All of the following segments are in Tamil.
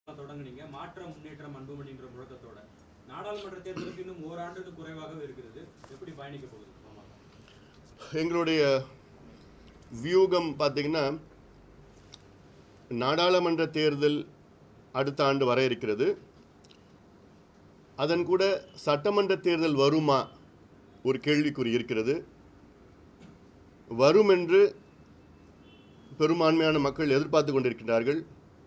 தொடங்குனீங்க மாற்ற முன்னேற்றம் அன்புமணின்ற முழக்கத்தோட நாடாளுமன்ற தேர்தலுக்கு இன்னும் ஓராண்டுக்கு குறைவாகவே இருக்கிறது எப்படி பயணிக்க போகுது ஆமா எங்களுடைய வியூகம் பார்த்தீங்கன்னா நாடாளுமன்ற தேர்தல் அடுத்த ஆண்டு வர இருக்கிறது அதன் கூட சட்டமன்ற தேர்தல் வருமா ஒரு கேள்விக்குறி இருக்கிறது வரும் என்று பெரும்பான்மையான மக்கள் எதிர்பார்த்து கொண்டிருக்கிறார்கள்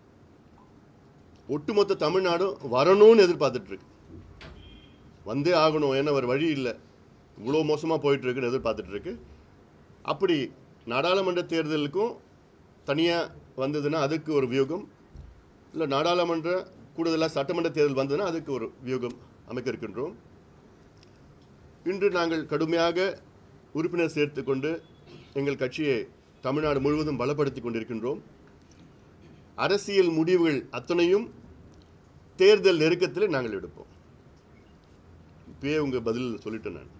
ஒட்டுமொத்த தமிழ்நாடும் வரணும்னு எதிர்பார்த்துட்டு இருக்கு வந்தே ஆகணும் ஏன்னா ஒரு வழி இல்லை இவ்வளோ மோசமாக போயிட்டு இருக்குன்னு எதிர்பார்த்துட்டு இருக்கு அப்படி நாடாளுமன்ற தேர்தலுக்கும் தனியாக வந்ததுன்னா அதுக்கு ஒரு வியூகம் இல்லை நாடாளுமன்ற கூடுதலாக சட்டமன்ற தேர்தல் வந்ததுன்னா அதுக்கு ஒரு வியூகம் அமைக்க இருக்கின்றோம் இன்று நாங்கள் கடுமையாக உறுப்பினர் சேர்த்துக்கொண்டு எங்கள் கட்சியை தமிழ்நாடு முழுவதும் பலப்படுத்தி கொண்டிருக்கின்றோம் அரசியல் முடிவுகள் அத்தனையும் தேர்தல் நெருக்கத்தில் நாங்கள் எடுப்போம் இப்பயே உங்க பதில் சொல்லிட்டேன் நான்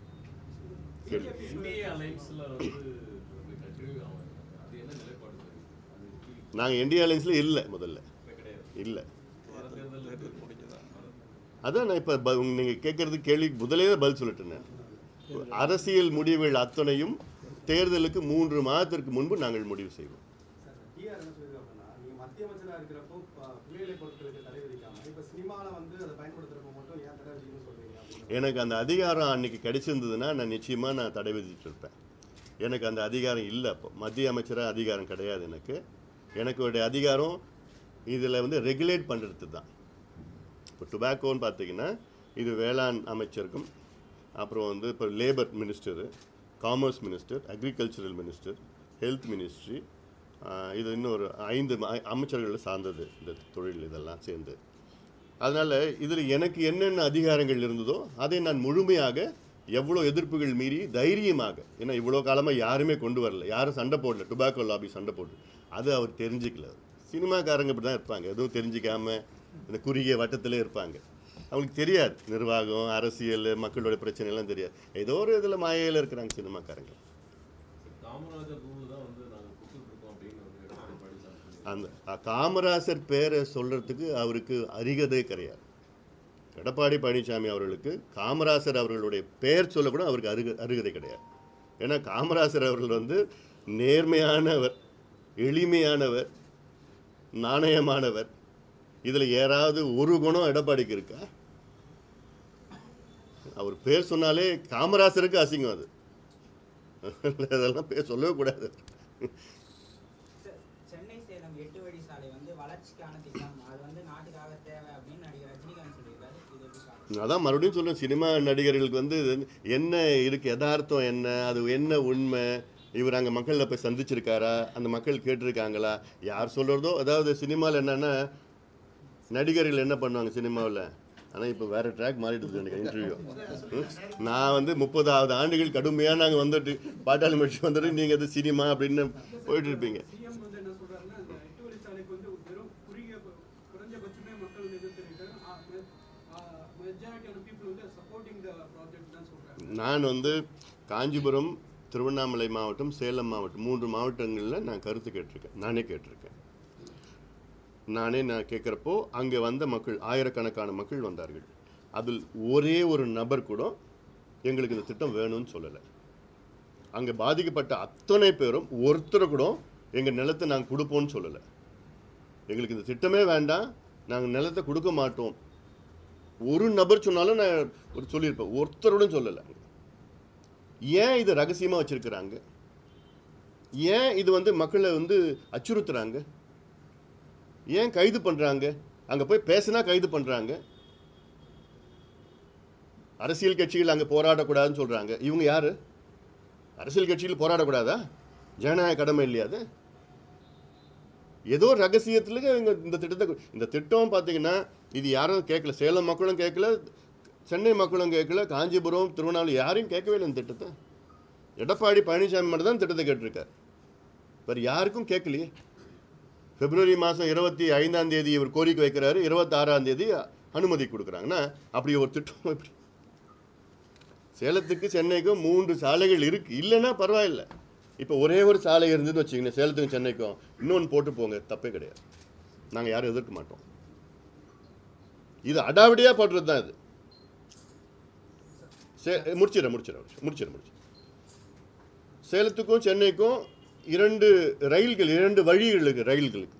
கேள்வி என்டிஏ அலைன்ஸ்ல வந்து கட்சி அது என்ன நிலைப்பாடு அது நாங்கள் இந்தியா அலைன்ஸில் இல்லை முதல்ல இப்ப கிடையாது இல்லை வர தேர்தல் அதான் நான் இப்போ நீங்கள் கேட்குறது கேள்வி முதலே தான் பதில் சொல்லிட்டேன் நான். அரசியல் முடிவுகள் அத்தனையும் தேர்தலுக்கு மூன்று மாதத்திற்கு முன்பு நாங்கள் முடிவு செய்வோம் டிஆர் என்ன சொல்லியிருக்காங்கன்னா நீங்க மத்திய அமைச்சரா இருக்கிறப்போ ப- புகையிலை பொருட்களுக்கு தடை விதிக்காம இப்ப சினிமால வந்து அதை பயன்படுத்துறப்ப மட்டும் ஏன் தடை விதிக்கணும்னு சொல்றீங்க அப்படின்னு எனக்கு அந்த அதிகாரம் அன்னைக்கு கிடைச்சிருந்ததுன்னா நான் நிச்சயமாக நான் தடை விதிச்சுட்டு இருப்பேன் எனக்கு அந்த அதிகாரம் இல்லை அப்போ மத்திய அமைச்சராக அதிகாரம் கிடையாது எனக்கு எனக்கு ஒரு அதிகாரம் இதில் வந்து ரெகுலேட் பண்ணுறது தான் இப்போ டுபாக்கோன்னு பார்த்தீங்கன்னா இது வேளாண் அமைச்சருக்கும் அப்புறம் வந்து இப்போ labour minister commerce minister agricultural minister health ministry இது இன்னொரு ஐந்து ம- அமைச்சர்கள் சார்ந்தது இந்த தொழில் இதெல்லாம் சேர்ந்து அதனால் இதில் எனக்கு என்னென்ன அதிகாரங்கள் இருந்ததோ அதை நான் முழுமையாக எவ்வளோ எதிர்ப்புகள் மீறி தைரியமாக ஏன்னா இவ்வளோ காலமாக யாருமே கொண்டு வரல யாரும் சண்டை போடல டுபாக்கோ லாபி சண்டை போடல அது அவர் தெரிஞ்சுக்கல சினிமாக்காரங்க இப்படி தான் இருப்பாங்க எதுவும் தெரிஞ்சிக்காம இந்த குறுகிய வட்டத்திலே இருப்பாங்க அவங்களுக்கு தெரியாது நிர்வாகம் அரசியல் மக்களோட பிரச்சனை எல்லாம் தெரியாது ஏதோ ஒரு இதில் மாயையில் இருக்கிறாங்க சினிமாக்காரங்க காமராஜர் ரூல் தான் வந்து நாங்க கொடுத்துட்டு இருக்கோம் அப்படின்னு வந்து எடப்பாடி பழனிசாமி சொல்லி அந்த அ, காமராசர் பேரை சொல்றதுக்கு அவருக்கு அருகதை கிடையாது எடப்பாடி பழனிசாமி அவர்களுக்கு காமராசர் அவர்களுடைய பெயர் சொல்லக்கூட அவருக்கு அருக அருகதை கிடையாது ஏன்னா காமராசர் அவர்கள் வந்து நேர்மையானவர் எளிமையானவர் நாணயமானவர் இதில் யாராவது ஒரு குணம் எடப்பாடிக்கு இருக்கா அவர் பேர் சொன்னாலே காமராசருக்கு அசிங்கம் அது அதெல்லாம் பேர் சொல்லவே கூடாது செ- சென்னை சேலம் எட்டு வழி சாலை வந்து வளர்ச்சிக்கான திட்டம் அது வந்து நாட்டுக்காக தேவை அப்படின்னு நடிகர் ரஜினிகாந்த் சொல்லியிருக்காரு இது எப்படி பார்க்கணும்? அதான் மறுபடியும் சொல்றேன் சினிமா நடிகர்களுக்கு வந்து இது என்ன இருக்கு யதார்த்தம் என்ன அது என்ன உண்மை இவர் அங்கே மக்களை போய் சந்திச்சிருக்காரா அந்த மக்கள் கேட்டிருக்காங்களா யார் சொல்கிறதோ அதாவது சினிமாவில் என்னென்னா நடிகர்கள் என்ன பண்ணுவாங்க சினிமாவில் ஆனால் இப்போ வேறு ட்ராக் மாறிடுது எனக்கு இன்டர்வியூ நான் வந்து முப்பதாவது ஆண்டுகள் கடுமையாக நாங்கள் வந்துட்டு பாட்டாளி மனுஷன் வந்துட்டு நீங்கள் அது சினிமா அப்படின்னு போயிட்டு இருப்பீங்க சிஎம் வந்து என்ன சொல்றாருன்னா இந்த எட்டு வழிச்சாலைக்கு வந்து வெறும் குறுகிய குறைஞ்சபட்சமே மக்கள் வந்து எதிர்த்திருக்காங்க மெஜாரிட்டியான பீப்புள் வந்து சப்போர்ட்டிங் த ப்ராஜெக்ட் தான் சொல்றாங்க நான் வந்து காஞ்சிபுரம் திருவண்ணாமலை மாவட்டம் சேலம் மாவட்டம் மூன்று மாவட்டங்களில் நான் கருத்து கேட்டிருக்கேன் நானே கேட்டிருக்கேன் நானே நான் கேட்குறப்போ அங்கே வந்த மக்கள் ஆயிரக்கணக்கான மக்கள் வந்தார்கள் அதில் ஒரே ஒரு நபர் கூட எங்களுக்கு இந்த திட்டம் வேணும்னு சொல்லலை அங்கே பாதிக்கப்பட்ட அத்தனை பேரும் ஒருத்தர் கூட எங்கள் நிலத்தை நாங்கள் கொடுப்போம்னு சொல்லலை எங்களுக்கு இந்த திட்டமே வேண்டாம் நாங்கள் நிலத்தை கொடுக்க மாட்டோம் ஒரு நபர் சொன்னாலும் நான் ஒரு சொல்லியிருப்பேன் ஒருத்தரோடும் சொல்லலை ஏன் இது ரகசியமாக வச்சிருக்கிறாங்க ஏன் இது வந்து மக்களை வந்து அச்சுறுத்துறாங்க ஏன் கைது பண்ணுறாங்க அங்கே போய் பேசினா கைது பண்ணுறாங்க அரசியல் கட்சிகள் அங்கே போராடக்கூடாதுன்னு சொல்கிறாங்க இவங்க யார் அரசியல் கட்சிகள் போராடக்கூடாதா ஜனநாயக கடமை இல்லையா அது ஏதோ ரகசியத்தில் இவங்க இந்த திட்டத்தை கொ- இந்த திட்டம் பார்த்தீங்கன்னா இது யாரும் கேட்கல சேலம் மக்களும் கேட்கல சென்னை மக்களும் கேட்கல காஞ்சிபுரம் திருவண்ணாமலை யாரையும் கேட்கவே இல்லை இந்த திட்டத்தை எடப்பாடி பழனிசாமி மட்டும் தான் திட்டத்தை கேட்டிருக்கார் வேறு யாருக்கும் கேட்கலையே பிப்ரவரி மாதம் இருபத்தி ஐந்தாம் தேதி இவர் கோரிக்கை வைக்கிறாரு இருபத்தாறாம் தேதி அனுமதி கொடுக்குறாங்கன்னா அப்படி ஒரு திட்டம் எப்படி சேலத்துக்கு சென்னைக்கும் மூன்று சாலைகள் இருக்கு இல்லைன்னா பரவாயில்ல இப்போ ஒரே ஒரு சாலை இருந்ததுன்னு வச்சுக்கோங்க சேலத்துக்கும் சென்னைக்கும் இன்னொன்று போட்டு போங்க தப்பே கிடையாது நாங்கள் யாரும் எதிர்க்க மாட்டோம் இது அடாவடியாக போடுறது தான் இது சே முடிச்சிடறேன் முடிச்சிடறேன் முடிச்சிடறேன் முடிச்சிடறேன் சேலத்துக்கும் சென்னைக்கும் இரண்டு ரயில்கள் இரண்டு வழிகள் இருக்குது ரயில்களுக்கு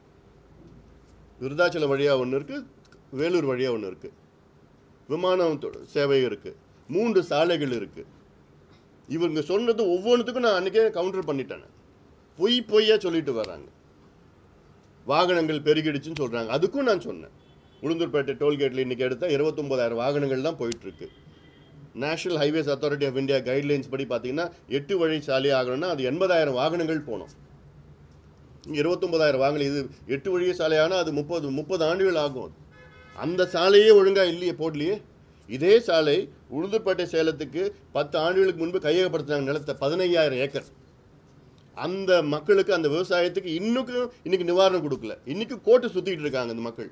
விருதாச்சலம் வழியாக ஒன்று இருக்குது வேலூர் வழியாக ஒன்று இருக்குது விமானம் தொ- சேவை இருக்குது மூன்று சாலைகள் இருக்குது இவங்க சொன்னது ஒவ்வொன்றுத்துக்கும் நான் அன்றைக்கே கவுண்டர் பண்ணிட்டேன் நான். பொய் பொய்யா சொல்லிட்டு வராங்க வாகனங்கள் பெருகிடுச்சுன்னு சொல்கிறாங்க அதுக்கும் நான் சொன்னேன் உளுந்தூர்பேட்டை டோல்கேட்டில் இன்றைக்கி எடுத்தால் இருபத்தொம்போதாயிரம் வாகனங்கள் தான் போயிட்டுருக்கு national highways authority of India guidelines படி பார்த்தீங்கன்னா எட்டு வழி சாலை ஆகணும்னா அது எண்பதாயிரம் வாகனங்கள் போகணும் இருபத்தொம்பதாயிரம் வாகனம் இது எட்டு வழி சாலையானா அது முப்பது முப்பது ஆண்டுகள் ஆகும் அது. அந்த சாலையே ஒழுங்காக இல்லையே போடலையே இதே சாலை உளுந்தூர்பேட்டை சேலத்துக்கு பத்து ஆண்டுகளுக்கு முன்பு கையகப்படுத்தினாங்க நிலத்தை பதினையாயிரம் ஏக்கர் அந்த மக்களுக்கு அந்த விவசாயத்துக்கு இன்னுக்கும் இன்னைக்கு நிவாரணம் கொடுக்கல இன்னைக்கு கோர்ட்டு சுத்திட்டு இருக்காங்க அந்த மக்கள்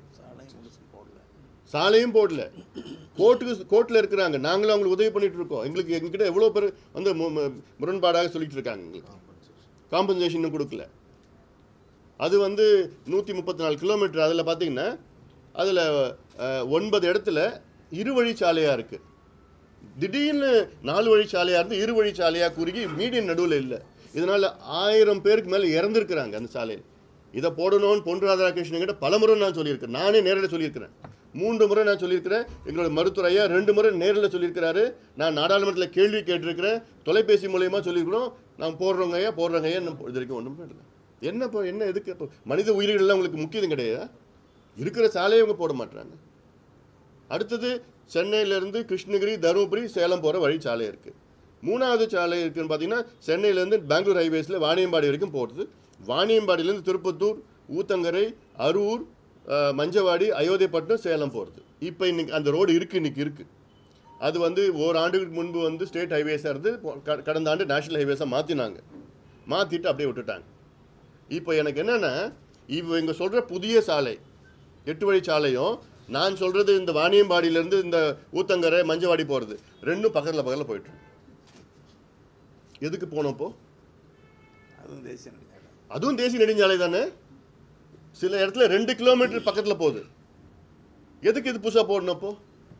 சாலையும் போடல கோர்ட்டுக்கு கோர்ட்டில் இருக்கிறாங்க நாங்களும் அவங்களுக்கு உதவி பண்ணிட்டு இருக்கோம் எங்களுக்கு எங்ககிட்ட எவ்வளோ பேர் வந்து மு- மு- முரண்பாடாக சொல்லிட்டு இருக்காங்க எங்களுக்கு காம்பன்சேஷன் இன்னும் கொடுக்கல அது வந்து நூற்றி முப்பத்தி நாலு கிலோமீட்டர் அதில் பார்த்தீங்கன்னா அதில் ஒன்பது இடத்துல இரு வழி சாலையாக இருக்குது திடீர்னு நாலு வழி சாலையாக இருந்து இரு வழி சாலையாக குறுகி மீடியன் நடுவில் இல்லை இதனால் ஆயிரம் பேருக்கு மேலே இறந்துருக்குறாங்க அந்த சாலையில் இதை போடணும்னு பொன் ராதாகிருஷ்ணன் கிட்ட பல முறை நான் சொல்லியிருக்கேன் நானே நேரில் சொல்லியிருக்கிறேன் மூன்று முறை நான் சொல்லியிருக்கிறேன் எங்களோட மருத்துவர் ஐயா ரெண்டு முறை நேரில் சொல்லியிருக்கிறாரு நான் நாடாளுமன்றத்தில் கேள்வி கேட்டிருக்கிறேன் தொலைபேசி மூலயமா சொல்லியிருக்கிறோம் நான் போடுறோங்க ஐயா போடுறோங்க ஐயா இன்னும் இது வரைக்கும் ஒன்றும் பண்ணல என்ன இப்போ என்ன எதுக்கு இப்போ மனித உயிர்கள்லாம் உங்களுக்கு முக்கியம் கிடையாது இருக்கிற சாலையை அவங்க போட மாட்டாங்க அடுத்தது சென்னையிலேருந்து கிருஷ்ணகிரி தருமபுரி சேலம் போகிற வழி சாலை இருக்குது மூணாவது சாலை இருக்குன்னு பார்த்தீங்கன்னா சென்னையிலேருந்து பெங்களூர் ஹைவேஸில் வாணியம்பாடி வரைக்கும் போகிறது வாணியம்பாடியிலேருந்து திருப்பத்தூர் ஊத்தங்கரை அரூர் அஹ், மஞ்சவாடி அயோத்தியப்பட்டினம் சேலம் போகிறது இப்போ இன்னைக்கு அந்த ரோடு இருக்குது இன்னைக்கு இருக்குது அது வந்து ஓராண்டுக்கு முன்பு வந்து ஸ்டேட் ஹைவேஸாக இருந்து போ- க- கடந்த ஆண்டு நேஷனல் ஹைவேஸாக மாற்றினாங்க மாற்றிட்டு அப்படியே விட்டுட்டாங்க இப்போ எனக்கு என்னென்னா இவ இங்கே சொல்கிற புதிய சாலை எட்டு வழி சாலையும் நான் சொல்கிறது இந்த வாணியம்பாடியிலேருந்து இந்த ஊத்தங்கரை மஞ்சவாடி போகிறது ரெண்டும் பக்கத்தில் பக்கத்தில் போயிட்டு இருக்கு. எதுக்கு போனோம் அதுவும் தேசிய நெடுஞ்சாலை அதுவும் தேசிய நெடுஞ்சாலை தானே சில இடத்துல ரெண்டு கிலோமீட்டர் பக்கத்தில் போகுது எதுக்கு இது புதுசாக போடணும் அப்போ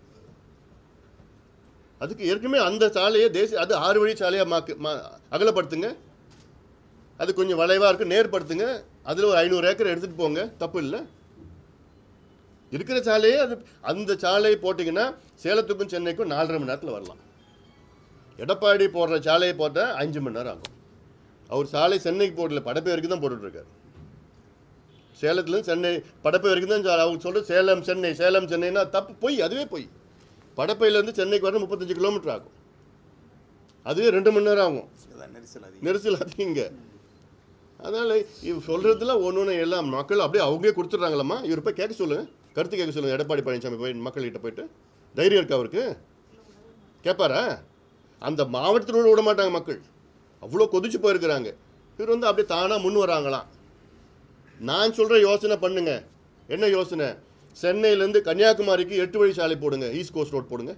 அதுக்கு ஏற்கனவே அந்த சாலையை தேசிய அது ஆறு வழி சாலையாக மாக்கு மா அகலப்படுத்துங்க அது கொஞ்சம் வளைவாக இருக்கு நேர்படுத்துங்க அதில் ஒரு ஐநூறு ஏக்கர் எடுத்துகிட்டு போங்க தப்பு இல்லை இருக்கிற சாலையே அது அந்த சாலையை போட்டிங்கன்னா சேலத்துக்கும் சென்னைக்கும் நாலரை மணி நேரத்தில் வரலாம் எடப்பாடி போடுற சாலையை போட்டால் அஞ்சு மணி நேரம் ஆகும் அவர் சாலை சென்னைக்கு போடல படப்பை வரைக்கும் தான் போட்டுட்ருக்காரு சேலத்துலேருந்து சென்னை படப்பை வரைக்கும் தான் சா- அவங்க சொல்கிற சேலம் சென்னை சேலம் சென்னைனா தப்பு பொய் அதுவே பொய் படப்பையிலேருந்து சென்னைக்கு வர முப்பத்தஞ்சு கிலோமீட்டர் ஆகும் அதுவே ரெண்டு மணி நேரம் ஆகும் இதுதான் நெரிசல் அதிகம் நெரிசல் அதிகங்க அதனால் இவ சொல்கிறதுல ஒன்று ஒன்று எல்லாம் மக்கள் அப்படியே அவங்களே கொடுத்துட்றாங்களம்மா இவர் போய் கேட்க சொல்லுங்கள் கருத்து கேட்க சொல்லுங்கள் எடப்பாடி பழனிசாமி போய் மக்கள்கிட்ட போயிட்டு தைரியம் இருக்கா அவருக்கு கேட்பாரா அந்த மாவட்டத்தில் கூட விட மாட்டாங்க மக்கள் அவ்வளோ கொதிச்சு போயிருக்கிறாங்க இவர் வந்து அப்படியே தானாக முன் வராங்களாம் நான் சொல்கிற யோசனை பண்ணுங்க என்ன யோசனை சென்னையிலேருந்து கன்னியாகுமரிக்கு எட்டு வழி சாலை போடுங்க ஈஸ்ட் கோஸ்ட் ரோட் போடுங்க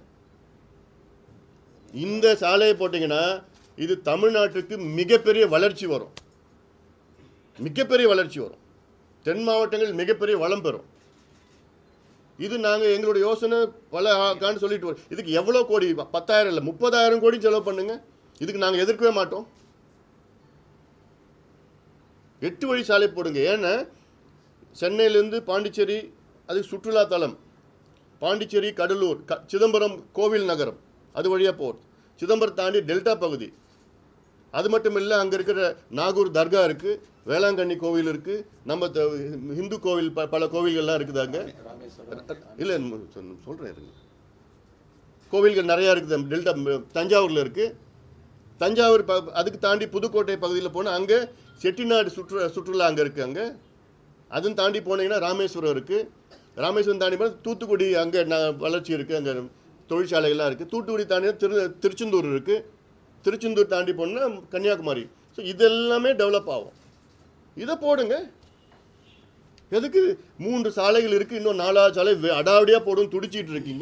இந்த சாலையை போட்டிங்கன்னா இது தமிழ்நாட்டுக்கு மிகப்பெரிய வளர்ச்சி வரும் மிகப்பெரிய வளர்ச்சி வரும் தென் மாவட்டங்கள் மிகப்பெரிய வளம் பெறும் இது நாங்கள் எங்களோட யோசனை பல ஆக்கான்னு சொல்லிட்டு வரோம் இதுக்கு எவ்வளோ கோடி பத்தாயிரம் இல்லை முப்பதாயிரம் கோடி செலவு பண்ணுங்க இதுக்கு நாங்கள் எதிர்க்கவே மாட்டோம் எட்டு வழி சாலை போடுங்க ஏன்னா சென்னையிலேருந்து பாண்டிச்சேரி அது சுற்றுலா தலம் பாண்டிச்சேரி கடலூர் க சிதம்பரம் கோவில் நகரம் அது வழியாக போகுது சிதம்பரம் தாண்டி டெல்டா பகுதி அது மட்டும் இல்லை அங்கே இருக்கிற நாகூர் தர்கா இருக்குது வேளாங்கண்ணி கோவில் இருக்குது நம்ம த- இந்து கோவில் ப பல கோவில்கள்லாம் இருக்குது அங்கே இல்லை சொல்கிறேன் இருங்க கோவில்கள் நிறையா இருக்குது டெல்டா ம், தஞ்சாவூரில் இருக்குது தஞ்சாவூர் ப அதுக்கு தாண்டி புதுக்கோட்டை பகுதியில் போனால் அங்கே செட்டிநாடு சுற்று சுற்றுலா அங்கே இருக்குது அங்கே அதுவும் தாண்டி போனீங்கன்னா ராமேஸ்வரம் இருக்குது ராமேஸ்வரம் தாண்டி போனால் தூத்துக்குடி அங்கே ந- வளர்ச்சி இருக்குது அங்கே தொழிற்சாலைகள்லாம் இருக்குது தூத்துக்குடி தாண்டி திரு திருச்செந்தூர் இருக்குது திருச்செந்தூர் தாண்டி போனால் கன்னியாகுமரி ஸோ இதெல்லாமே டெவலப் ஆகும் இதை போடுங்க எதுக்கு மூன்று சாலைகள் இருக்குது இன்னும் நாலாவது சாலை வே- அடாவடியாக போடும் துடிச்சிட்டு இருக்கீங்க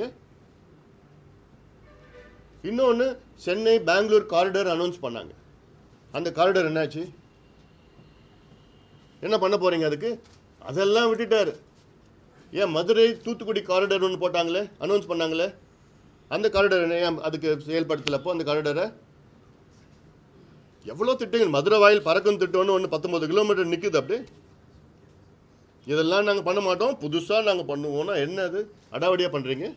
இன்னொன்று சென்னை பெங்களூர் காரிடர் அனௌன்ஸ் பண்ணாங்க அந்த காரிடர் என்னாச்சு என்ன பண்ண போறீங்க அதுக்கு அதெல்லாம் விட்டுட்டாரு ஏன் மதுரை தூத்துக்குடி காரிடர் ஒன்று போட்டாங்களே அனௌன்ஸ் பண்ணாங்களே அந்த காரிடர் ஏன் அதுக்கு செயல்படுத்தலப்போ அந்த காரிடரை எவ்வளோ திட்டங்கள் மதுரை வாயில் பறக்கும் திட்டம்னு ஒன்று பத்தொம்பது கிலோமீட்டர் நிற்குது அப்படி இதெல்லாம் நாங்கள் பண்ண மாட்டோம் புதுசாக நாங்கள் பண்ணுவோம்னா என்ன அது அடாவடியாக பண்ணுறீங்க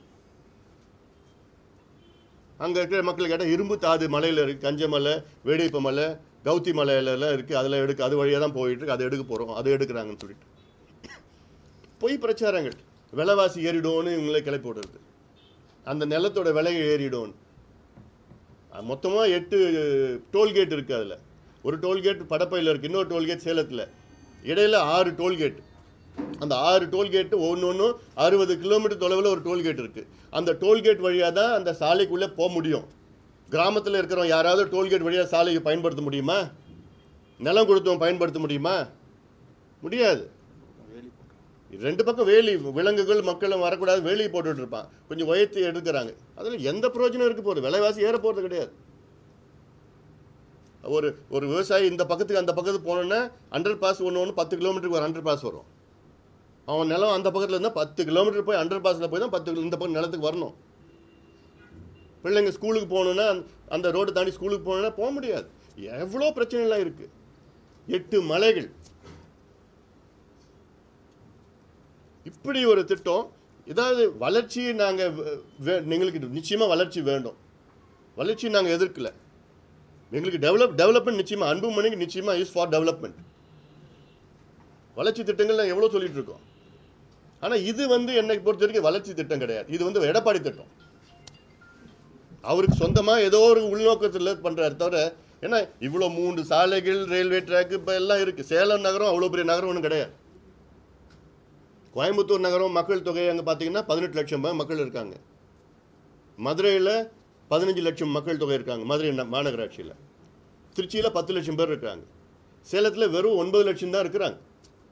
அங்கே இருக்கிற மக்கள் கேட்டால் இரும்பு தாது மலையில் இருக்குது கஞ்சமலை வேடிப்ப மலை கௌதி மலையிலலாம் இருக்குது அதில் எடுக்க அது வழியாக தான் போயிட்டு இருக்கு அதை எடுக்க போகிறோம் அதை எடுக்கிறாங்கன்னு சொல்லிட்டு பொய் பிரச்சாரங்கள் விலைவாசி ஏறிடும்னு இவங்களே கிளப்பி விடுறது அந்த நிலத்தோட விலை ஏறிடும் மொத்தமாக எட்டு டோல்கேட் இருக்குது அதில் ஒரு டோல்கேட் படப்பையில் இருக்குது இன்னொரு டோல்கேட் சேலத்தில் இடையில ஆறு டோல்கேட் அந்த ஆறு டோல்கேட்டு ஒன்று ஒன்றும் அறுபது கிலோமீட்டர் தொலைவில் ஒரு டோல்கேட் இருக்குது அந்த டோல்கேட் வழியாக தான் அந்த சாலைக்குள்ளே போக முடியும் கிராமத்தில் இருக்கிறவங்க யாராவது டோல்கேட் வழியாக சாலையை பயன்படுத்த முடியுமா நிலம் கொடுத்தவங்க பயன்படுத்த முடியுமா முடியாது வேலி போட்டு இது ரெண்டு பக்கம் வேலி விலங்குகள் மக்களும் வரக்கூடாது வேலி போட்டுட்டு இருப்பான் கொஞ்சம் உயர்த்தி எடுக்கிறாங்க அதில் எந்த பிரயோஜனம் இருக்க போகுது விலைவாசி ஏற போகிறது கிடையாது ஒரு ஒரு விவசாயி இந்த பக்கத்துக்கு அந்த பக்கத்துக்கு போனோன்னா அண்டர் பாஸ் ஒன்று ஒன்று பத்து கிலோமீட்டருக்கு ஒரு அண்டர் பாஸ் வரும் அவன் நிலம் அந்த பக்கத்தில் இருந்தால் பத்து கிலோமீட்டர் போய் அண்டர் பாஸில் போய் தான் பத்து கிலோ- இந்த பக்கம் நிலத்துக்கு வரணும் பிள்ளைங்க ஸ்கூலுக்கு போகணுன்னா அந்த- அந்த ரோடு தாண்டி ஸ்கூலுக்கு போகணுன்னா போக முடியாது எவ்வளோ பிரச்சனைலாம் இருக்குது எட்டு மலைகள் இப்படி ஒரு திட்டம் இதாவது வளர்ச்சியை நாங்கள் எங்களுக்கு நிச்சயமாக வளர்ச்சி வேண்டும் வளர்ச்சி நாங்கள் எதிர்க்கல எங்களுக்கு டெவலப் டெவலப்மெண்ட் நிச்சயமாக அன்புமணிக்கு நிச்சயமாக இஸ் ஃபார் டெவலப்மெண்ட் வளர்ச்சி திட்டங்கள் நான் எவ்வளோ சொல்லிட்டு இருக்கோம் ஆனால் இது வந்து என்னை பொறுத்த வரைக்கும் வளர்ச்சி திட்டம் கிடையாது இது வந்து எடப்பாடி திட்டம் அவருக்கு சொந்தமாக ஏதோ ஒரு உள்நோக்கத்தில் பண்ணுறாரு தவிர ஏன்னா இவ்வளோ மூன்று சாலைகள் ரயில்வே ட்ராக் இப்போ எல்லாம் இருக்குது சேலம் நகரம் அவ்வளோ பெரிய நகரம் ஒன்றும் கிடையாது கோயம்புத்தூர் நகரம் மக்கள் தொகை அங்கே பார்த்தீங்கன்னா பதினெட்டு லட்சம் பேர் மக்கள் இருக்காங்க மதுரையில் பதினஞ்சு லட்சம் மக்கள் தொகை இருக்காங்க மதுரை ந- மாநகராட்சியில் திருச்சியில் பத்து லட்சம் பேர் இருக்காங்க சேலத்தில் வெறும் ஒன்பது லட்சம் தான் இருக்கிறாங்க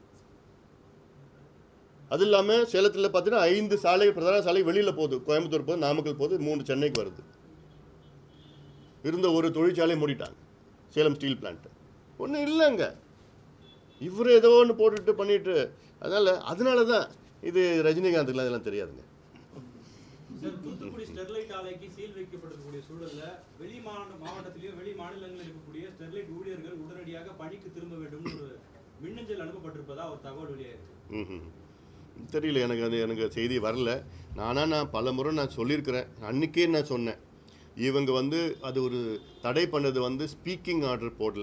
அது இல்லாமல் சேலத்தில் பார்த்தீங்கன்னா ஐந்து சாலை பிரதான சாலை வெளியில் போகுது கோயம்புத்தூர் போகுது நாமக்கல் போகுது மூணு சென்னைக்கு வருது இருந்த ஒரு தொழிற்சாலை மூடிட்டாங்க சேலம் ஸ்டீல் பிளான்ட் ஒன்றும் இல்லைங்க இவர் ஏதோ ஒன்று போட்டுட்டு பண்ணிட்டு அதனால அதனால தான் இது ரஜினிகாந்துக்குலாம் இதெல்லாம் தெரியாதுங்க சார் தூத்துக்குடி ஸ்டெர்லைட் ஆலைக்கு சீல் வைக்கப்பட்டிருக்கக்கூடிய சூழல்ல வெளி மாநில மாவட்டத்திலையும் வெளி மாநிலங்களில் இருக்கக்கூடிய ஸ்டெர்லைட் ஊழியர்கள் உடனடியாக பணிக்கு திரும்ப வேண்டும் ஒரு மின்னஞ்சல் அனுப்பப்பட்டிருப்பதா ஒரு தகவல் வெளியாயிருக்கு ம்ஹும். தெரியல எனக்கு அது எனக்கு செய்தி வரல நானாக நான் பல முறை நான் சொல்லியிருக்கிறேன் அன்றைக்கே நான் சொன்னேன் இவங்க வந்து அது ஒரு தடை பண்ணது வந்து ஸ்பீக்கிங் ஆர்டர் போடல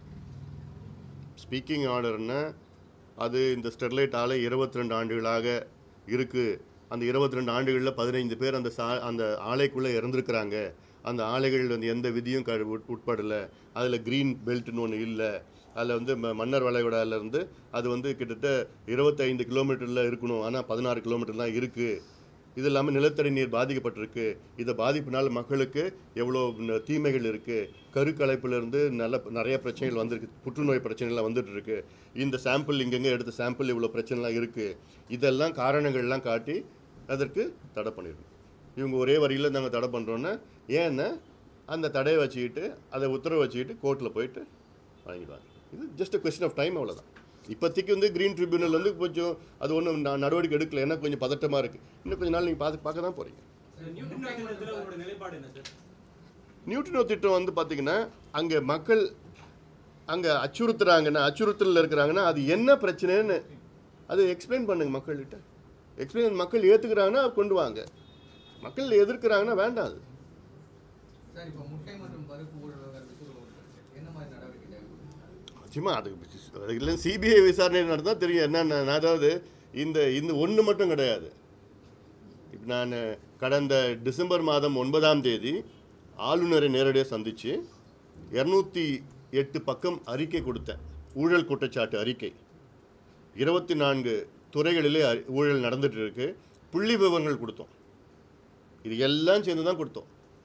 ஸ்பீக்கிங் ஆர்டர்னா அது இந்த ஸ்டெர்லைட் ஆலை இருபத்தி ரெண்டு ஆண்டுகளாக இருக்குது அந்த இருபத்தி ரெண்டு ஆண்டுகளில் பதினைந்து பேர் அந்த சா அந்த ஆலைக்குள்ளே இறந்துருக்கிறாங்க அந்த ஆலைகள் வந்து எந்த விதியும் க உட்- உட்படலை அதில் க்ரீன் பெல்ட்னு ஒன்று இல்லை அதில் வந்து ம- மன்னர் வளைகுடால இருந்து அது வந்து கிட்டத்தட்ட இருபத்தைந்து கிலோமீட்டரில் இருக்கணும் ஆனால் பதினாறு கிலோமீட்டர் தான் இருக்குது இது இல்லாமல் நிலத்தடி நீர் பாதிக்கப்பட்டிருக்கு இதை பாதிப்பினால் மக்களுக்கு எவ்வளோ ந- தீமைகள் இருக்குது கருக்கலைப்பிலிருந்து நல்ல நிறைய பிரச்சனைகள் வந்திருக்கு புற்றுநோய் பிரச்சனைலாம் வந்துட்டு இருக்கு இந்த சாம்பிள் இங்கங்கே எடுத்த சாம்பிள் இவ்வளோ பிரச்சனைலாம் இருக்குது இதெல்லாம் காரணங்கள்லாம் காட்டி அதற்கு தடை பண்ணிடணும் இவங்க ஒரே வரியில் நாங்கள் தடை பண்ணுறோன்னா ஏன்னா அந்த தடையை வச்சுக்கிட்டு அதை உத்தரவு வச்சுக்கிட்டு கோர்ட்டில் போயிட்டு வாங்கிடுவாங்க இது just a question of time அவ்வளோதான் இப்போதைக்கு வந்து க்ரீன் ட்ரிபியூனல் வந்து கொஞ்சம் அது ஒன்றும் நடவடிக்கை எடுக்கல ஏன்னா கொஞ்சம் பதட்டமாக இருக்குது இன்னும் கொஞ்ச நாள் நீங்கள் பார்த்து பார்க்க தான் போகிறீங்க சார் நியூட்டன் திட்டத்தில் உங்களோட நிலைப்பாடு என்ன சார் நியூட்ரினோ திட்டம் வந்து பார்த்தீங்கன்னா அங்கே மக்கள் அங்கே அச்சுறுத்துறாங்கன்னா அச்சுறுத்தலில் இருக்கிறாங்கன்னா அது என்ன பிரச்சனைன்னு அது எக்ஸ்பிளைன் பண்ணுங்க மக்கள்கிட்ட எக்ஸ்பிளைன் மக்கள் ஏற்றுக்கிறாங்கன்னா கொண்டு வாங்க மக்கள் எதிர்க்கிறாங்கன்னா வேண்டாம் அது சார் இப்போ முட்டை மற்றும் பருப்பு ஊழல் விவகாரத்துக்கு ஒரு என்ன மாதிரி நடவடிக்கை தேவைப்படுது நிச்சயமா அது இல்லை சிபிஐ விசாரணை நடந்தா தெரியும் என்னென்ன நான் அதாவது இந்த இந்த ஒன்று மட்டும் கிடையாது இப்போ நான் கடந்த டிசம்பர் மாதம் ஒன்பதாம் தேதி ஆளுநரை நேரடியாக சந்தித்து இரநூத்தி எட்டு பக்கம் அறிக்கை கொடுத்தேன் ஊழல் குற்றச்சாட்டு அறிக்கை இருபத்தி நான்கு துறைகளிலே அறி- ஊழல் நடந்துட்டு இருக்கு புள்ளி விவரங்கள் கொடுத்தோம் இது எல்லாம் சேர்ந்து தான் கொடுத்தோம்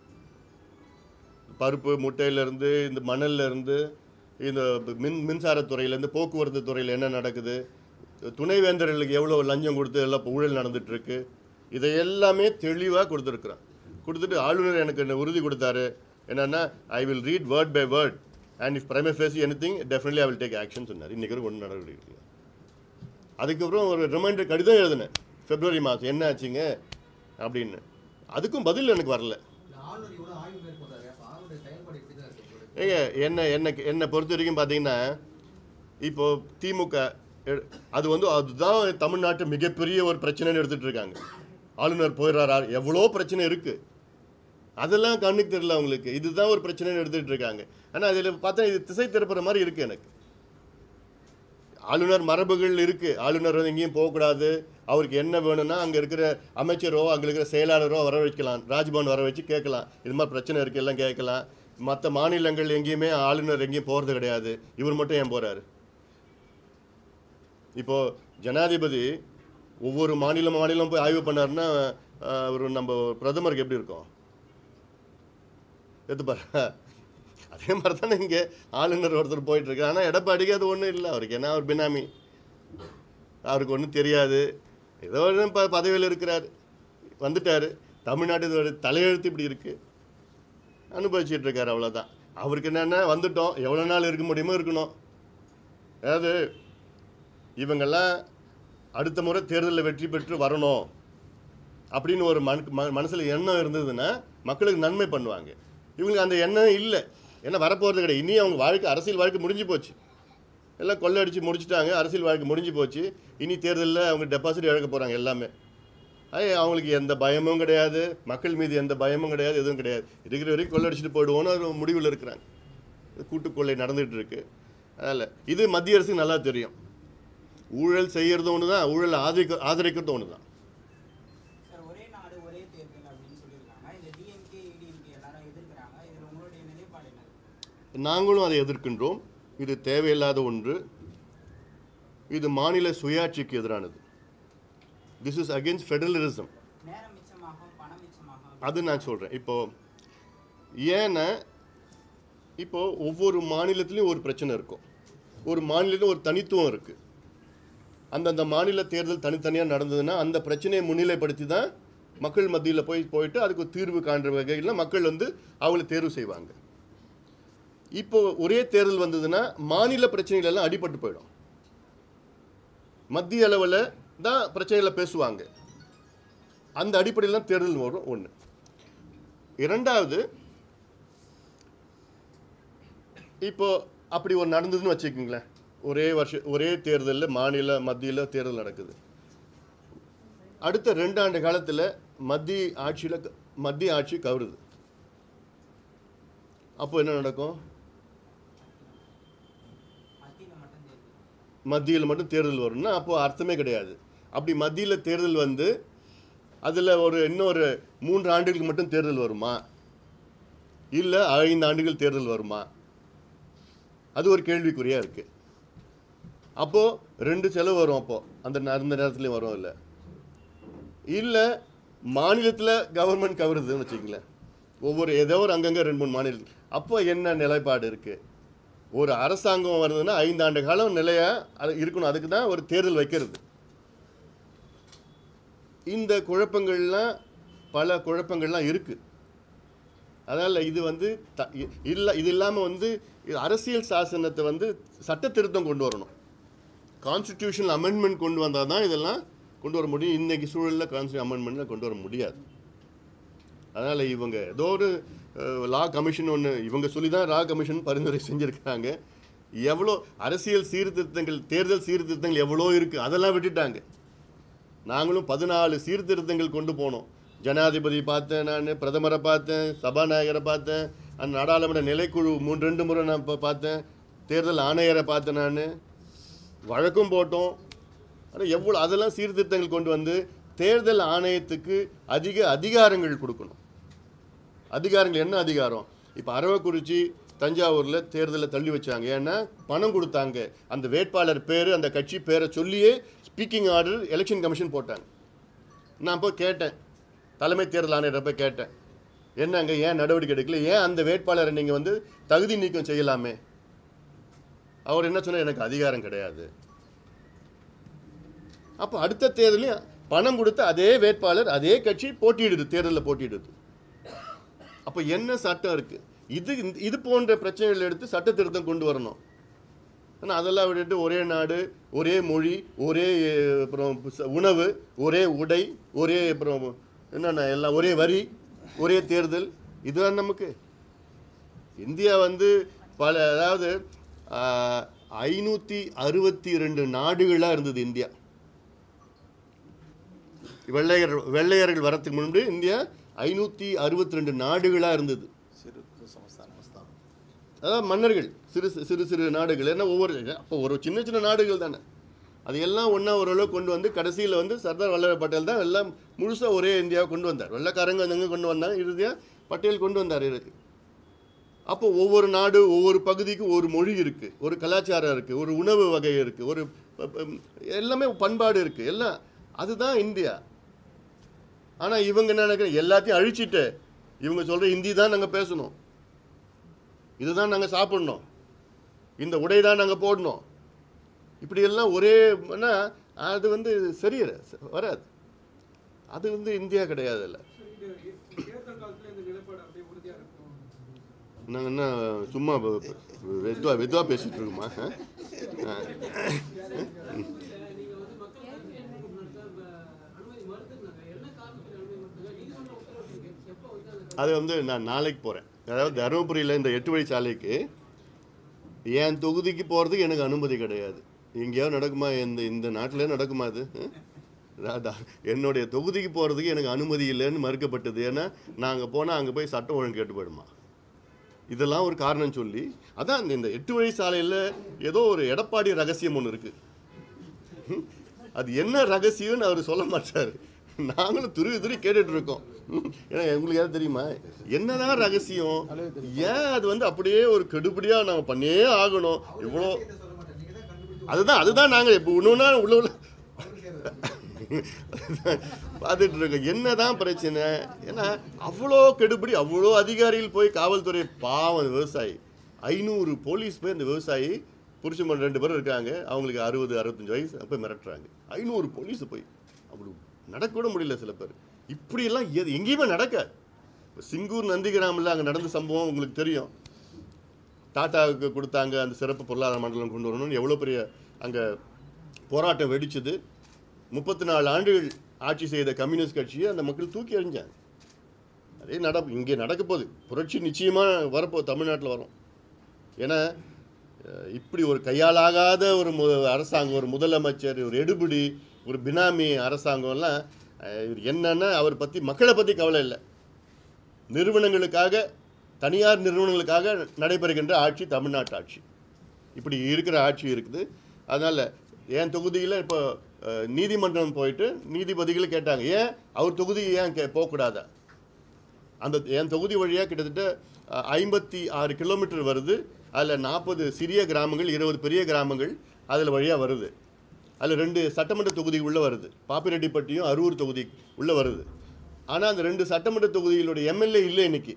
பருப்பு முட்டையிலேருந்து இந்த மணல்ல இருந்து இந்த மின் மின்சாரத்துறையிலேருந்து போக்குவரத்து துறையில் என்ன நடக்குது துணைவேந்தர்களுக்கு எவ்வளோ லஞ்சம் கொடுத்து எல்லாம் இப்போ ஊழல் நடந்துட்டு இருக்கு இதை எல்லாமே தெளிவாக கொடுத்துருக்குறான் கொடுத்துட்டு ஆளுநர் எனக்கு என்ன உறுதி கொடுத்தாரு என்னன்னா I will read word by word and if prima facie anything definitely I will take action சொன்னார் இன்றைக்கி ஒன்று நடவடிக்கை எடுக்கல அதுக்கப்புறம் ஒரு ரிமைண்டர் கடிதம் எழுதினேன் பிப்ரவரி மாதம் என்ன ஆச்சுங்க அப்படின்னு அதுக்கும் பதில் எனக்கு வரல இந்த ஆளுநர் இவ்வளவு ஆய்வு மேற்கொண்டாரு அப்ப ஆளுநருடைய செயல்பாடு எப்படி தான் இருக்கு உங்களுக்கு? ஏங்க என்ன என்ன என்னை பொறுத்த வரைக்கும் பார்த்தீங்கன்னா இப்போ திமுக எ- அது வந்து அதுதான் தமிழ்நாட்டு மிகப்பெரிய ஒரு பிரச்சனைன்னு எடுத்துட்டு இருக்காங்க ஆளுநர் போயிடுறாரா எவ்வளோ பிரச்சனை இருக்கு அதெல்லாம் கண்ணுக்கு தெரியல அவங்களுக்கு இதுதான் ஒரு பிரச்சனைன்னு எடுத்துட்டு இருக்காங்க ஆனால் அதில் பார்த்தா இது திசை திருப்புற மாதிரி இருக்கு எனக்கு ஆளுநர் மரபுகள் இருக்கு ஆளுநர் வந்து எங்கேயும் போகக்கூடாது அவருக்கு என்ன வேணும்னா அங்கே இருக்கிற அமைச்சரோ அங்கே இருக்கிற செயலாளரோ வர வைக்கலாம் ராஜ்பவன் வர வச்சு கேட்கலாம் இது மாதிரி பிரச்சனை இருக்கு எல்லாம் கேட்கலாம் மற்ற மாநிலங்கள் எங்கேயுமே ஆளுநர் எங்கேயும் போகிறது கிடையாது இவர் மட்டும் ஏன் போகிறாரு இப்போ ஜனாதிபதி ஒவ்வொரு மாநில மாநிலம் போய் ஆய்வு பண்ணாருன்னா அஹ், ஒரு நம்ம பிரதமருக்கு எப்படி இருக்கும் எடுத்து பாரு அதே மாதிரி தானே இங்கே ஆளுநர் ஒருத்தர் போயிட்டு இருக்கு ஆனால் எடப்பாடிக்கு அது ஒன்றும் இல்லை அவருக்கு என்ன அவர் பினாமி அவருக்கு ஒன்றும் தெரியாது ஏதோ ஒன்று ப பதவியில் இருக்கிறார் வந்துட்டார் தமிழ்நாட்டு இதோட தலையெழுத்து இப்படி இருக்குது அனுபவிச்சுட்டு இருக்காரு அவ்வளோதான் அவருக்கு என்னென்ன வந்துட்டோம் எவ்வளோ நாள் இருக்க முடியுமோ இருக்கணும் அதாவது இவங்கெல்லாம் அடுத்த முறை தேர்தலில் வெற்றி பெற்று வரணும் அப்படின்னு ஒரு மனு ம மனசில் எண்ணம் இருந்ததுன்னா மக்களுக்கு நன்மை பண்ணுவாங்க இவங்களுக்கு அந்த எண்ணம் இல்லை ஏன்னா வரப்போகிறது கிடையாது இனி அவங்க வாழ்க்கை அரசியல் வாழ்க்கை முடிஞ்சு போச்சு எல்லாம் கொள்ளடிச்சு முடிச்சிட்டாங்க அரசியல் வாழ்க்கை முடிஞ்சு போச்சு இனி தேர்தலில் அவங்க டெபாசிட் இழக்க போகிறாங்க எல்லாமே அது அவங்களுக்கு எந்த பயமும் கிடையாது மக்கள் மீது எந்த பயமும் கிடையாது எதுவும் கிடையாது இருக்கிற வரைக்கும் கொள்ளடிச்சிட்டு போயிடுவோன்னு ஒரு முடிவில் இருக்கிறாங்க கூட்டுக்கொள்ளை நடந்துகிட்டு இருக்கு அதில் இது மத்திய அரசுக்கு நல்லா தெரியும் ஊழல் செய்யறது ஒன்று தான் ஊழல் ஆதரிக்க ஆதரிக்கிறது ஒன்று தான் சார் ஒரே நாடு ஒரே தேர்தல் அப்படின்னு சொல்லியிருக்காங்க இந்த டிஎம்கே ஏடிஎம்கே எல்லாரும் எதிர்க்கிறாங்க இதுல உங்களுடைய நிலைப்பாடு என்ன நாங்களும் அதை எதிர்க்கின்றோம் இது தேவையில்லாத ஒன்று இது மாநில சுயாட்சிக்கு எதிரானது திஸ் இஸ் அகேன்ஸ்ட் ஃபெடரலிசம் நேரம் மிச்சமாகும் பணம் மிச்சமாகும் அது நான் சொல்கிறேன் இப்போ ஏன்னா இப்போ ஒவ்வொரு மாநிலத்திலையும் ஒரு பிரச்சனை இருக்கும் ஒரு மாநிலத்தில் ஒரு தனித்துவம் இருக்குது அந்தந்த மாநில தேர்தல் தனித்தனியாக நடந்ததுன்னா அந்த பிரச்சனையை முன்னிலைப்படுத்தி தான் மக்கள் மத்தியில் போய் போயிட்டு அதுக்கு ஒரு தீர்வு காண்ற வகையில் மக்கள் வந்து அவங்களை தேர்வு செய்வாங்க இப்போ ஒரே தேர்தல் வந்ததுன்னா மாநில பிரச்சனைகள் எல்லாம் அடிபட்டு போயிடும் மத்திய அளவில் தான் பிரச்சனைகளை பேசுவாங்க அந்த அடிப்படையில் தான் தேர்தல் வரும் ஒன்று இரண்டாவது இப்போ அப்படி ஒரு நடந்ததுன்னு வச்சுக்கோங்களேன் ஒரே வருஷம் ஒரே தேர்தலில் மாநில மத்தியில் தேர்தல் நடக்குது அடுத்த ரெண்டு ஆண்டு காலத்தில் மத்திய ஆட்சியில் மத்திய ஆட்சி கவருது அப்போ என்ன நடக்கும் மத்தியில மட்டும் தேர்தல் மத்தியில் மட்டும் தேர்தல் வரும்னா அப்போ அர்த்தமே கிடையாது அப்படி மத்தியில் தேர்தல் வந்து அதில் ஒரு இன்னொரு மூன்று ஆண்டுகளுக்கு மட்டும் தேர்தல் வருமா இல்லை ஐந்து ஆண்டுகள் தேர்தல் வருமா அது ஒரு கேள்விக்குறியாக இருக்குது அப்போது ரெண்டு செலவு வரும் அப்போது அந்த நே- அந்த நேரத்துலேயும் வரும் இல்லை இல்லை மாநிலத்தில் கவர்மெண்ட் கவருதுன்னு வச்சுக்கங்களேன் ஒவ்வொரு ஏதோ ஒரு அங்கங்கே ரெண்டு மூணு மாநிலம் அப்போ என்ன நிலைப்பாடு இருக்குது ஒரு அரசாங்கம் வருதுன்னா ஐந்தாண்டு காலம் நிலையாக இருக்கணும் அதுக்கு தான் ஒரு தேர்தல் வைக்கிறது இந்த குழப்பங்கள்லாம் பல குழப்பங்கள்லாம் இருக்குது அதனால் இது வந்து த இல்லை இது இல்லாமல் வந்து இது அரசியல் சாசனத்தை வந்து சட்ட திருத்தம் கொண்டு வரணும் கான்ஸ்டிடியூஷனல் அமெண்ட்மெண்ட் கொண்டு வந்தால் தான் இதெல்லாம் கொண்டு வர முடியும் இன்றைக்கி சூழலில் கான்ஸ்டியூஷன் அமெண்ட்மெண்ட்டில் கொண்டு வர முடியாது அதனால் இவங்க ஏதோ ஒரு லா கமிஷன் ஒன்று இவங்க சொல்லி தான் லா கமிஷன் பரிந்துரை செஞ்சுருக்காங்க எவ்வளோ அரசியல் சீர்திருத்தங்கள் தேர்தல் சீர்திருத்தங்கள் எவ்வளோ இருக்குது அதெல்லாம் விட்டுட்டாங்க நாங்களும் பதினாலு சீர்திருத்தங்கள் கொண்டு போனோம் ஜனாதிபதி பார்த்தேன் நான் பிரதமரை பார்த்தேன் சபாநாயகரை பார்த்தேன் அந்த நாடாளுமன்ற நிலைக்குழு மூன்று ரெண்டு முறை நான் இப்போ பார்த்தேன் தேர்தல் ஆணையரை பார்த்தேன் நான் வழக்கும் போட்டோம் ஆனால் எவ்வளோ அதெல்லாம் சீர்திருத்தங்கள் கொண்டு வந்து தேர்தல் ஆணையத்துக்கு அதிக அதிகாரங்கள் கொடுக்கணும் அதிகாரங்கள் என்ன அதிகாரம் இப்போ அரவக்குறிச்சி தஞ்சாவூரில் தேர்தலை தள்ளி வச்சாங்க ஏன்னா பணம் கொடுத்தாங்க அந்த வேட்பாளர் பேர் அந்த கட்சி பேரை சொல்லியே ஸ்பீக்கிங் ஆர்டர் எலெக்ஷன் கமிஷன் போட்டாங்க நான் போய் கேட்டேன் தலைமை தேர்தல் ஆணையரை போய் கேட்டேன் என்னங்க ஏன் நடவடிக்கை எடுக்கல ஏன் அந்த வேட்பாளரை நீங்கள் வந்து தகுதி நீக்கம் செய்யலாமே அவர் என்ன சொன்னார் எனக்கு அதிகாரம் கிடையாது அப்போ அடுத்த தேர்தலையும் பணம் கொடுத்த அதே வேட்பாளர் அதே கட்சி போட்டியிடுது தேர்தலில் போட்டியிடுது அப்போ என்ன சட்டம் இருக்கு இது இது போன்ற பிரச்சனைகள் எடுத்து சட்ட திருத்தம் கொண்டு வரணும் ஆனால் அதெல்லாம் விட்டுட்டு ஒரே நாடு ஒரே மொழி ஒரே அஹ், அப்புறம் ச- உணவு ஒரே உடை ஒரே அப்புறம் என்னென்ன எல்லாம் ஒரே வரி ஒரே தேர்தல் இதுதான் நமக்கு இந்தியா வந்து பல அதாவது ஐநூற்றி அறுபத்தி ரெண்டு நாடுகளாக இருந்தது இந்தியா வெள்ளையர் வெள்ளையர்கள் வரத்துக்கு முன்பு இந்தியா ஐநூற்றி அறுபத்தி ரெண்டு நாடுகளாக இருந்தது சிறு குறு சமஸ்தான அதாவது மன்னர்கள் சிறு சி- சிறு சிறு நாடுகள் ஏன்னா ஒவ்வொரு அப்போ ஒரு சின்ன சின்ன நாடுகள் தானே அது எல்லாம் ஒன்றா ஓரளவு கொண்டு வந்து கடைசியில் வந்து சர்தார் வல்லபாய் பட்டேல் தான் எல்லாம் முழுசாக ஒரே இந்தியாவை கொண்டு வந்தார் வெள்ளைக்காரங்க வந்து கொண்டு வந்தாங்க இறுதியாக பட்டேல் கொண்டு வந்தார் இறு- அப்போ ஒவ்வொரு நாடு ஒவ்வொரு பகுதிக்கு ஒரு மொழி இருக்குது ஒரு கலாச்சாரம் இருக்குது ஒரு உணவு வகை இருக்குது ஒரு ப- ப- எல்லாமே பண்பாடு இருக்குது எல்லாம் அதுதான் இந்தியா ஆனால் இவங்க என்ன நினைக்கிறேன் எல்லாத்தையும் அழிச்சிட்டு இவங்க சொல்கிற ஹிந்தி தான் நாங்கள் பேசணும் இதுதான் நாங்கள் சாப்பிடணும் இந்த உடை தான் நாங்கள் போடணும் இப்படி எல்லாம் ஒரே என்ன அது வந்து சரியில்ல வராது அது வந்து இந்தியா கிடையாது இல்லை So, இது எ- தேர்தல் காலத்துல இந்த நிலைப்பாடு அப்படியே உறுதியா இருக்கும் நாங்கள் என்ன சும்மா வெதுவா வெதுவா பேசிட்டு இருக்கோமா ஆ? ஆ. நீங்க வந்து மக்கள் நடத்த அனுமதி மறுத்துருந்தாங்க என்ன காரணத்துக்கு அனுமதி மறுத்தாங்க நீதிமன்ற உத்தரவு இருக்கு எப்போ வந்து அந்த அது வந்து நான் நாளைக்கு போகிறேன் அதாவது தருமபுரியில் இந்த எட்டு வழி சாலைக்கு என் தொகுதிக்கு போகிறதுக்கு எனக்கு அனுமதி கிடையாது எங்கேயாவது நடக்குமா இந்த இந்த நாட்டிலே நடக்குமா அது ஆ? அதான் என்னுடைய தொகுதிக்கு போகிறதுக்கு எனக்கு அனுமதி இல்லைன்னு மறுக்கப்பட்டது ஏன்னா நாங்கள் போனால் அங்கே போய் சட்டம் ஒழுங்கு கேட்டு போயிடுமா இதெல்லாம் ஒரு காரணம் சொல்லி அதான் இந்த- இந்த எட்டு வழி சாலையில் ஏதோ ஒரு எடப்பாடி ரகசியம் ஒன்று இருக்குது அது என்ன ரகசியம்னு அவர் சொல்ல மாட்டார் நாங்களும் துருவி துருவி கேட்டுட்டு இருக்கோம் ஏன்னா உங்களுக்கு யாரும் தெரியுமா என்னதான் ரகசியம் ஏன் அது வந்து அப்படியே ஒரு கெடுபடியாக நாங்கள் பண்ணியே ஆகணும் இவ்வளோ விஷயத்தை சொல்ல மாட்டேன் நீங்க தான் கண்டுபிடிச்சு அதுதான் அதுதான் நாங்கள் இப்போ ஒன்றுனா உள்ள உள்ள அவருக்கு சேர்றது. பார்த்துட்டு இருக்கோம் என்னதான் பிரச்சனை ஏன்னா அவ்வளோ கெடுபடி அவ்வளோ அதிகாரிகள் போய் காவல்துறை பாவம் விவசாயி ஐநூறு போலீஸ் போய் அந்த விவசாயி புருஷன் பொண்ணு ரெண்டு பேரும் இருக்காங்க அவங்களுக்கு அறுபது அறுபத்தஞ்சு வயசு போய் மிரட்டுறாங்க ஐநூறு போலீஸ் போய் அப்படி நடக்கூட முடியல சில பேர் இப்படியெல்லாம் எது எங்கேயுமே நடக்காது இப்ப சிங்கூர் நந்திகிராமில் அங்கே நடந்த சம்பவம் உங்களுக்கு தெரியும் டாட்டாவுக்கு கொடுத்தாங்க அந்த சிறப்பு பொருளாதார மண்டலம் கொண்டு வரணும்னு எவ்வளோ பெரிய அங்கே போராட்டம் வெடிச்சது முப்பத்தி நாலு ஆண்டுகள் ஆட்சி செய்த கம்யூனிஸ்ட் கட்சியை அந்த மக்கள் தூக்கி எறிஞ்சாங்க அதே நட இங்கே நடக்க போகுது புரட்சி நிச்சயமாக வரப்போகுது தமிழ்நாட்டில் வரும் ஏன்னா அஹ், இப்படி ஒரு கையாலாகாத ஒரு மு அரசாங்கம் ஒரு முதலமைச்சர் ஒரு எடுபிடி ஒரு பினாமி அரசாங்கம்லாம் அஹ், இவர் என்னன்னா அவர் பற்றி மக்களை பற்றி கவலை இல்லை நிறுவனங்களுக்காக தனியார் நிறுவனங்களுக்காக நடைபெறுகின்ற ஆட்சி தமிழ்நாட்டு ஆட்சி இப்படி இருக்கிற ஆட்சி இருக்குது அதனால் என் தொகுதியில் இப்போ அஹ், நீதிமன்றம் போயிட்டு நீதிபதிகள் கேட்டாங்க ஏன் அவர் தொகுதி ஏன் கே போகக்கூடாதா அந்த என் தொகுதி வழியாக கிட்டத்தட்ட அஹ், ஐம்பத்தி ஆறு கிலோமீட்டர் வருது அதில் நாற்பது சிறிய கிராமங்கள் இருபது பெரிய கிராமங்கள் அதில் வழியாக வருது அதில் ரெண்டு சட்டமன்ற தொகுதி உள்ளே வருது பாப்பிரெட்டிப்பட்டியும் அரூர் தொகுதி உள்ளே வருது ஆனால் அந்த ரெண்டு சட்டமன்ற தொகுதிகளுடைய எம்எல்ஏ இல்லை இன்னைக்கு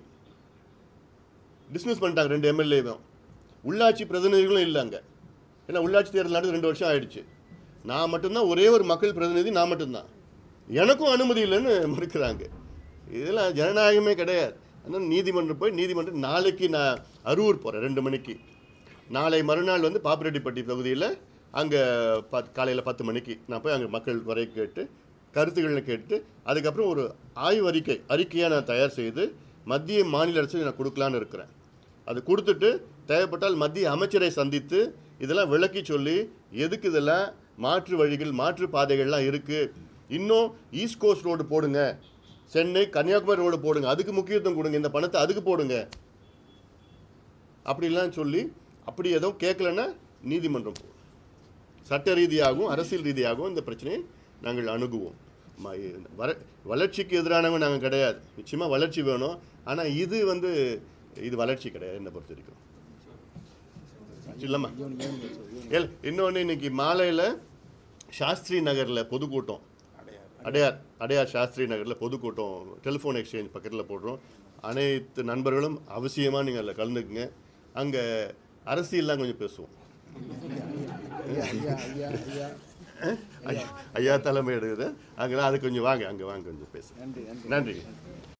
டிஸ்மிஸ் பண்ணிட்டாங்க ரெண்டு எம்எல்ஏவும் உள்ளாட்சி பிரதிநிதிகளும் இல்லை அங்கே ஏன்னா உள்ளாட்சி தேர்தல் நடந்து ரெண்டு வருஷம் ஆயிடுச்சு நான் மட்டும்தான் ஒரே ஒரு மக்கள் பிரதிநிதி நான் மட்டும்தான் எனக்கும் அனுமதி இல்லைன்னு மறுக்கிறாங்க இதெல்லாம் ஜனநாயகமே கிடையாது அதனால் நீதிமன்றம் போய் நீதிமன்றம் நாளைக்கு நான் அரூர் போகிறேன் ரெண்டு மணிக்கு நாளை மறுநாள் வந்து பாப்பிரெட்டிப்பட்டி தொகுதியில் அங்கே பத் காலையில் பத்து மணிக்கு நான் போய் அங்கே மக்கள் குறை கேட்டு கருத்துக்களை கேட்டு அதுக்கப்புறம் ஒரு ஆய்வு அறிக்கை அறிக்கையாக நான் தயார் செய்து மத்திய மாநில அரசு நான் கொடுக்கலான்னு இருக்கிறேன் அது கொடுத்துட்டு தேவைப்பட்டால் மத்திய அமைச்சரை சந்தித்து இதெல்லாம் விளக்கி சொல்லி எதுக்கு இதெல்லாம் மாற்று வழிகள் மாற்று பாதைகள்லாம் இருக்குது இன்னும் ஈஸ்ட் கோஸ்ட் ரோடு போடுங்க சென்னை கன்னியாகுமரி ரோடு போடுங்க அதுக்கு முக்கியத்துவம் கொடுங்க இந்த பணத்தை அதுக்கு போடுங்க அப்படிலாம் சொல்லி அப்படி எதுவும் கேட்கலன்னா நீதிமன்றம் போகும் சட்ட ரீதியாகவும் அரசியல் ரீதியாகவும் இந்த பிரச்சனையை நாங்கள் அணுகுவோம் ம- வர வளர்ச்சிக்கு எதிரானவங்க நாங்கள் கிடையாது நிச்சயமாக வளர்ச்சி வேணும் ஆனால் இது வந்து இது வளர்ச்சி கிடையாது என்னை பொறுத்த வரைக்கும் இல்லைம்மா ஏல் இன்னொன்று இன்னைக்கு மாலையில் சாஸ்திரி நகரில் பொதுக்கூட்டம் அடையார் அடையார் சாஸ்திரி நகரில் பொதுக்கூட்டம் டெலிஃபோன் எக்ஸ்சேஞ்ச் பக்கத்தில் போடுறோம் அனைத்து நண்பர்களும் அவசியமாக நீங்கள் அதில் கலந்துக்குங்க அங்கே அரசியல்லாம் கொஞ்சம் பேசுவோம் ஐயா ஐயா தலைமை எடுக்குது அங்கே அது கொஞ்சம் வாங்க அங்கே வாங்க கொஞ்சம் பேச நன்றி நன்றி நன்றி